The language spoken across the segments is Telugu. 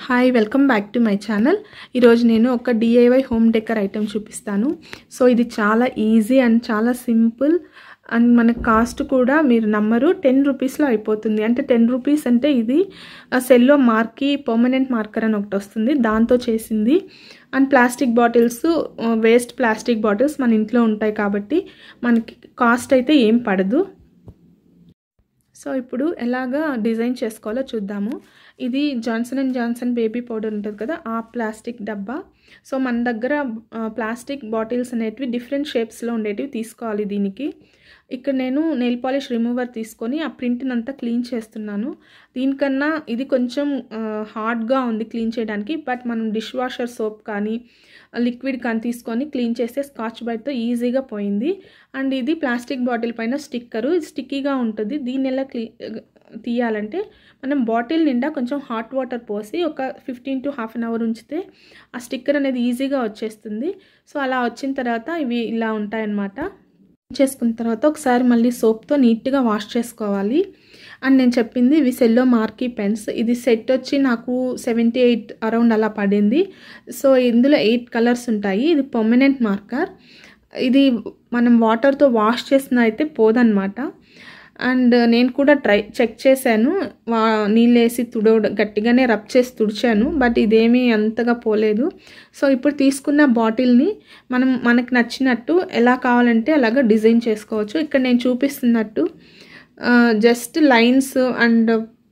hi welcome back to my channel ఈరోజు నేను ఒక డిఐవై హోమ్ డెకర్ ఐటెం చూపిస్తాను సో ఇది చాలా ఈజీ అండ్ చాలా సింపుల్ అండ్ మన కాస్ట్ కూడా మీరు నమ్మరు టెన్ రూపీస్లో అయిపోతుంది అంటే టెన్ రూపీస్ అంటే ఇది సెల్లో మార్కి పర్మనెంట్ మార్కర్ అని ఒకటి వస్తుంది దాంతో చేసింది and plastic bottles waste plastic bottles మన ఇంట్లో ఉంటాయి కాబట్టి మనకి కాస్ట్ అయితే ఏం పడదు సో ఇప్పుడు ఎలాగా డిజైన్ చేసుకోవాలో చూద్దాము ఇది Johnson and Johnson baby powder ఉంటుంది కదా ఆ ప్లాస్టిక్ డబ్బా సో మన దగ్గర ప్లాస్టిక్ బాటిల్స్ అనేటివి డిఫరెంట్ షేప్స్లో ఉండేటివి తీసుకోవాలి దీనికి ఇక్కడ నేను నెయిల్ పాలిష్ రిమూవర్ తీసుకొని ఆ ప్రింట్ని అంతా క్లీన్ చేస్తున్నాను దీనికన్నా ఇది కొంచెం హార్డ్గా ఉంది క్లీన్ చేయడానికి బట్ మనం డిష్ వాషర్ సోప్ కానీ లిక్విడ్ కానీ తీసుకొని క్లీన్ చేస్తే స్కాచ్ బైట్తో ఈజీగా పోయింది అండ్ ఇది ప్లాస్టిక్ బాటిల్ పైన స్టిక్కరు ఇది స్టిక్కీగా ఉంటుంది దీన్ని ఎలా క్లీ తీయాలంటే మనం బాటిల్ నిండా కొంచెం హాట్ వాటర్ పోసి ఒక fifteen to half an hour ఉంచితే ఆ స్టిక్కర్ అనేది ఈజీగా వచ్చేస్తుంది సో అలా వచ్చిన తర్వాత ఇవి ఇలా ఉంటాయన్నమాట చేసుకున్న తర్వాత ఒకసారి మళ్ళీ సోప్తో నీట్గా వాష్ చేసుకోవాలి అండ్ నేను చెప్పింది ఇవి సెల్లో మార్కీ పెన్స్ ఇది సెట్ వచ్చి నాకు సెవెంటీ ఎయిట్ అరౌండ్ అలా పడింది సో ఇందులో ఎయిట్ కలర్స్ ఉంటాయి ఇది పర్మనెంట్ మార్కర్ ఇది మనం వాటర్తో వాష్ చేసిన అయితే పోదన్నమాట అండ్ నేను కూడా ట్రై చెక్ చేశాను వా నీళ్ళు వేసి తుడ గట్టిగానే రబ్ చేసి తుడిచాను బట్ ఇదేమీ అంతగా పోలేదు సో ఇప్పుడు తీసుకున్న బాటిల్ని మనం మనకు నచ్చినట్టు ఎలా కావాలంటే అలాగా డిజైన్ చేసుకోవచ్చు ఇక్కడ నేను చూపిస్తున్నట్టు just lines and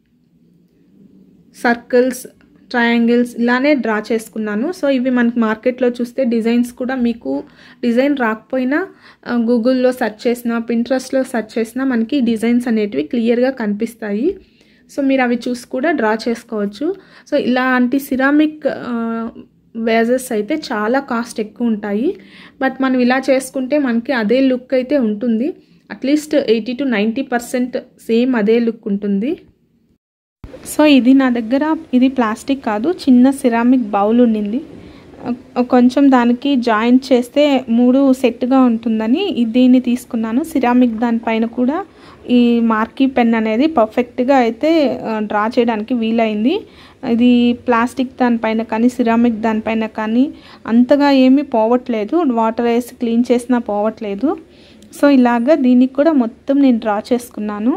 circles triangles ఇలానే డ్రా చేసుకున్నాను సో ఇవి మనకి మార్కెట్లో చూస్తే డిజైన్స్ కూడా మీకు డిజైన్ రాకపోయినా గూగుల్లో సెర్చ్ చేసినా పింట్రెస్ట్లో సెర్చ్ చేసినా మనకి డిజైన్స్ అనేటివి క్లియర్గా కనిపిస్తాయి సో మీరు అవి చూసి కూడా డ్రా చేసుకోవచ్చు సో ఇలాంటి సిరామిక్ వేజెస్ అయితే చాలా కాస్ట్ ఎక్కువ ఉంటాయి బట్ మనం ఇలా చేసుకుంటే మనకి అదే లుక్ అయితే ఉంటుంది at least eighty to ninety percent same అదే లుక్ ఉంటుంది సో ఇది నా దగ్గర ఇది ప్లాస్టిక్ కాదు చిన్న సిరామిక్ బౌల్ ఉండింది కొంచెం దానికి జాయింట్ చేస్తే మూడు సెట్గా ఉంటుందని దీన్ని తీసుకున్నాను సిరామిక్ దానిపైన కూడా ఈ మార్కీ పెన్ అనేది పర్ఫెక్ట్గా అయితే డ్రా చేయడానికి వీలైంది ఇది ప్లాస్టిక్ దానిపైన కానీ సిరామిక్ దానిపైన కానీ అంతగా ఏమీ పోవట్లేదు వాటర్ వేసి క్లీన్ చేసినా పోవట్లేదు సో ఇలాగా దీనికి కూడా మొత్తం నేను డ్రా చేసుకున్నాను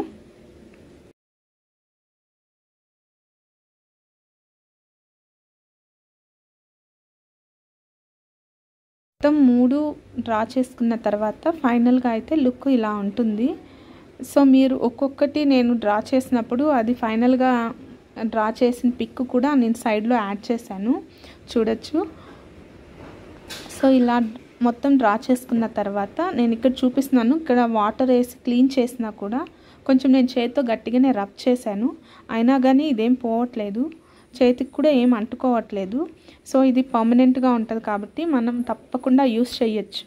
మొత్తం మూడు డ్రా చేసుకున్న తర్వాత ఫైనల్గా అయితే లుక్ ఇలా ఉంటుంది సో మీరు ఒక్కొక్కటి నేను డ్రా చేసినప్పుడు అది ఫైనల్గా డ్రా చేసిన పిక్ కూడా నేను సైడ్లో యాడ్ చేశాను చూడొచ్చు సో ఇలా మొత్తం డ్రా చేసుకున్న తర్వాత నేను ఇక్కడ చూపిస్తున్నాను ఇక్కడ వాటర్ వేసి క్లీన్ చేసినా కూడా కొంచెం నేను చేతితో గట్టిగానే రబ్ చేశాను అయినా కానీ ఇదేం పోవట్లేదు చేతికి కూడా ఏం అంటుకోవట్లేదు సో ఇది పర్మనెంట్గా ఉంటుంది కాబట్టి మనం తప్పకుండా యూస్ చేయొచ్చు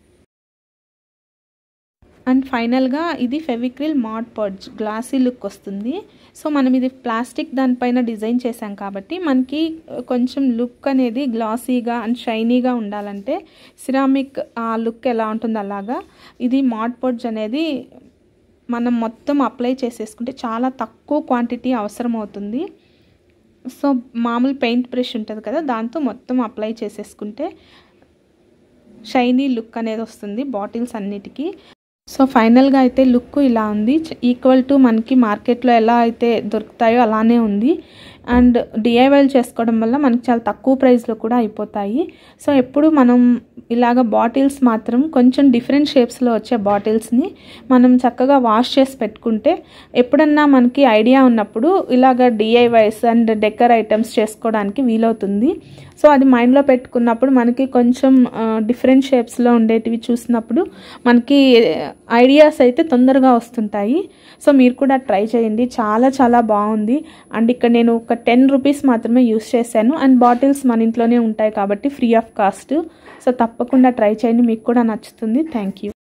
అండ్ ఫైనల్గా ఇది Fevicryl Mod Podge glossy look వస్తుంది సో మనం ఇది ప్లాస్టిక్ దానిపైన డిజైన్ చేసాం కాబట్టి మనకి కొంచెం లుక్ అనేది గ్లాసీగా అండ్ షైనీగా ఉండాలంటే సిరామిక్ ఆ లుక్ ఎలా ఉంటుందో అలాగా ఇది మాడ్ పర్జ్ అనేది మనం మొత్తం అప్లై చేసేసుకుంటే చాలా తక్కువ క్వాంటిటీ అవసరం అవుతుంది సో మామూలు పెయింట్ బ్రష్ ఉంటుంది కదా దాంతో మొత్తం అప్లై చేసేసుకుంటే షైనీ లుక్ అనేది వస్తుంది బాటిల్స్ అన్నిటికీ సో ఫైనల్గా అయితే లుక్ ఇలా ఉంది ఈక్వల్ టు మనకి మార్కెట్లో ఎలా అయితే దొరుకుతాయో అలానే ఉంది అండ్ డిఐవైల్ చేసుకోవడం వల్ల మనకి చాలా తక్కువ ప్రైస్లో కూడా అయిపోతాయి సో ఎప్పుడు మనం ఇలాగ బాటిల్స్ మాత్రం కొంచెం డిఫరెంట్ షేప్స్లో వచ్చే బాటిల్స్ని మనం చక్కగా వాష్ చేసి పెట్టుకుంటే ఎప్పుడన్నా మనకి ఐడియా ఉన్నప్పుడు ఇలాగ డిఐవైస్ అండ్ డెకర్ ఐటమ్స్ చేసుకోవడానికి వీలవుతుంది సో అది మైండ్లో పెట్టుకున్నప్పుడు మనకి కొంచెం డిఫరెంట్ షేప్స్లో ఉండేటివి చూసినప్పుడు మనకి ఐడియాస్ అయితే తొందరగా వస్తుంటాయి సో మీరు కూడా ట్రై చేయండి చాలా చాలా బాగుంది అండ్ ఇక్కడ నేను ఒక టెన్ రూపీస్ మాత్రమే యూస్ చేశాను అండ్ బాటిల్స్ మన ఇంట్లోనే ఉంటాయి కాబట్టి ఫ్రీ ఆఫ్ కాస్ట్ సో తప్పకుండా ట్రై చేయండి మీకు కూడా నచ్చుతుంది థ్యాంక్ యూ